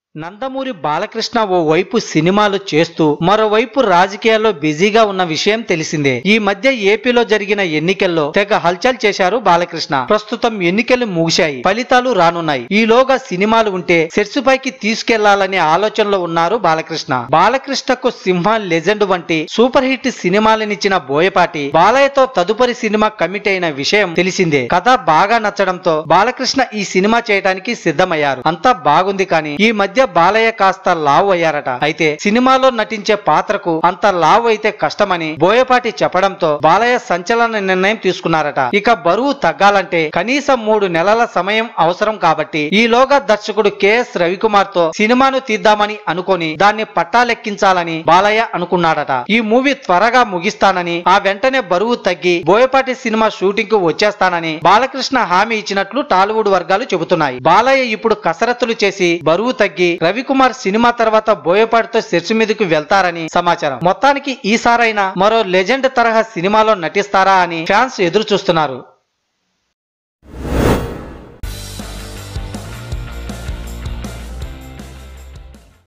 నందమూరి బాలకృష్ణ ఓ వైపు సినిమాలు చేస్తూ మరోవైపు రాజకీయాల్లో బిజీగా ఉన్న విషయం తెలిసిందే ఈ మధ్య ఏపీలో జరిగిన ఎన్నికల్లో తెగ హల్చల్ చేశారు బాలకృష్ణ ప్రస్తుతం ఎన్నికలు ముగిశాయి ఫలితాలు రానున్నాయి ఈలోగా సినిమాలు ఉంటే సెట్స్ పైకి తీసుకెళ్లాలనే ఆలోచనలో ఉన్నారు బాలకృష్ణ బాలకృష్ణకు సింహ లెజెండ్ వంటి సూపర్ హిట్ సినిమాలనిచ్చిన బోయపాటి బాలయ్యతో తదుపరి సినిమా కమిట్ అయిన విషయం తెలిసిందే కథ బాగా నచ్చడంతో బాలకృష్ణ ఈ సినిమా చేయడానికి సిద్ధమయ్యారు అంతా బాగుంది కానీ ఈ మధ్య బాలయ్య కాస్త లావ్ అయ్యారట అయితే సినిమాలో నటించే పాత్రకు అంత లావ్ అయితే కష్టమని బోయపాటి చెప్పడంతో బాలయ్య సంచలన నిర్ణయం తీసుకున్నారట ఇక బరువు తగ్గాలంటే కనీసం మూడు నెలల సమయం అవసరం కాబట్టి ఈలోగా దర్శకుడు కెఎస్ రవికుమార్ తో సినిమాను తీద్దామని అనుకొని దాన్ని పట్టాలెక్కించాలని బాలయ్య అనుకున్నాడట ఈ మూవీ త్వరగా ముగిస్తానని ఆ వెంటనే బరువు తగ్గి బోయపాటి సినిమా షూటింగ్ కు వచ్చేస్తానని బాలకృష్ణ హామీ ఇచ్చినట్లు టాలీవుడ్ వర్గాలు చెబుతున్నాయి బాలయ్య ఇప్పుడు కసరత్తులు చేసి బరువు తగ్గి రవికుమార్ సినిమా తర్వాత బోయపాటితో సెర్చ్ మీదకు వెళ్తారని సమాచారం మొత్తానికి ఈసారైనా మరో లెజెండ్ తరహా సినిమాలో నటిస్తారా అని ఫ్యాన్స్ ఎదురు చూస్తున్నారు